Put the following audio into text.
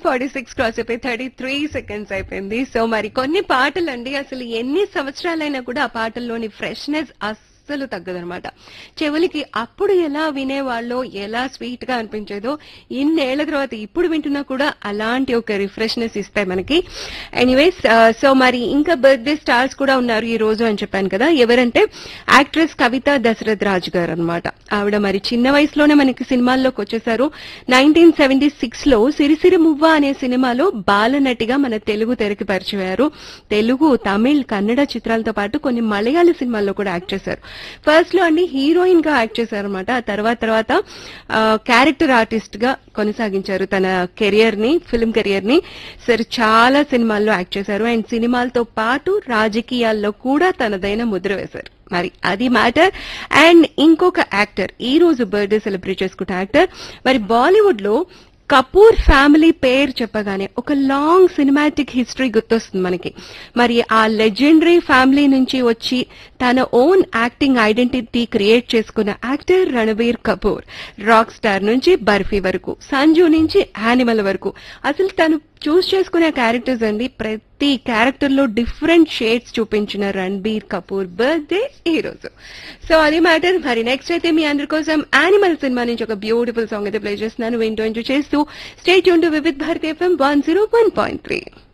forty six cross అయిపోయి thirty three seconds అయిపోయింది so మరి కొన్ని పాటలు అండి అసలు ఎన్ని సంవత్సరాలైనా కూడా ఆ పాటల్లోని ఫ్రెష్నెస్ అస్సలు తగ్గదనమాట చెవులకి అప్పుడు ఎలా వినేవాళ్ళో ఎలా స్వీట్ గా అనిపించేదో ఇన్నేళ్ల తర్వాత ఇప్పుడు వింటున్నా కూడా అలాంటి ఒక రిఫ్రెష్నెస్ ఇస్తాయి మనకి ఎనీవేస్ సో మరి ఇంకా బర్త్డే స్టార్స్ కూడా ఉన్నారు ఈ రోజు అని చెప్పాను కదా ఎవరంటే యాక్ట్రెస్ కవిత దశరథ్ రాజ్ గారు అనమాట ఆవిడ మరి చిన్న వయసులోనే మనకి సినిమాల్లోకి వచ్చేసారు నైన్టీన్ సెవెంటీ సిక్స్ లో సిరిసిరి మువ్వ అనే సినిమాలో బాలనటిగా మన తెలుగు తెరకి పరిచయారు తెలుగు తమిళ్ కన్నడ చిత్రాలతో పాటు కొన్ని మలయాళ సినిమాల్లో కూడా యాక్ట్ చేశారు ఫస్ట్ లో అండి హీరోయిన్ గా యాక్ట్ చేశారు అనమాట ఆ తర్వాత తర్వాత క్యారెక్టర్ ఆర్టిస్ట్ గా కొనసాగించారు తన కెరియర్ ని ఫిల్మ్ కెరియర్ ని సరే చాలా సినిమాల్లో యాక్ట్ చేశారు అండ్ సినిమాలతో పాటు రాజకీయాల్లో కూడా తనదైన ముద్ర వేశారు మరి అది మ్యాటర్ అండ్ ఇంకొక యాక్టర్ ఈ రోజు బర్త్డే సెలబ్రేట్ చేసుకుంటే యాక్టర్ మరి బాలీవుడ్ లో కపూర్ ఫ్యామిలీ పేరు చెప్పగానే ఒక లాంగ్ సినిమాటిక్ హిస్టరీ గుర్తొస్తుంది మనకి మరి ఆ లెజెండరీ ఫ్యామిలీ నుంచి వచ్చి తన ఓన్ యాక్టింగ్ ఐడెంటిటీ క్రియేట్ చేసుకున్న actor Ranbir Kapoor Rockstar నుంచి బర్ఫీ వరకు సంజు నుంచి యానిమల్ వరకు అసలు తను చూస్ చేసుకునే క్యారెక్టర్స్ అండి ప్రతి క్యారెక్టర్ లో డిఫరెంట్ షేడ్స్ చూపించిన రణబీర్ కపూర్ బర్త్డే ఈ రోజు సో అది మ్యాటర్ మరి నెక్స్ట్ అయితే మీ అందరి కోసం యానిమల్ సినిమా నుంచి ఒక బ్యూటిఫుల్ సాంగ్ అయితే ప్లే చేస్తున్నాను వింటూ ఎంజాయ్ చేస్తూ స్టేట్ యూన్ to Vividh Bharati FM one zero one point three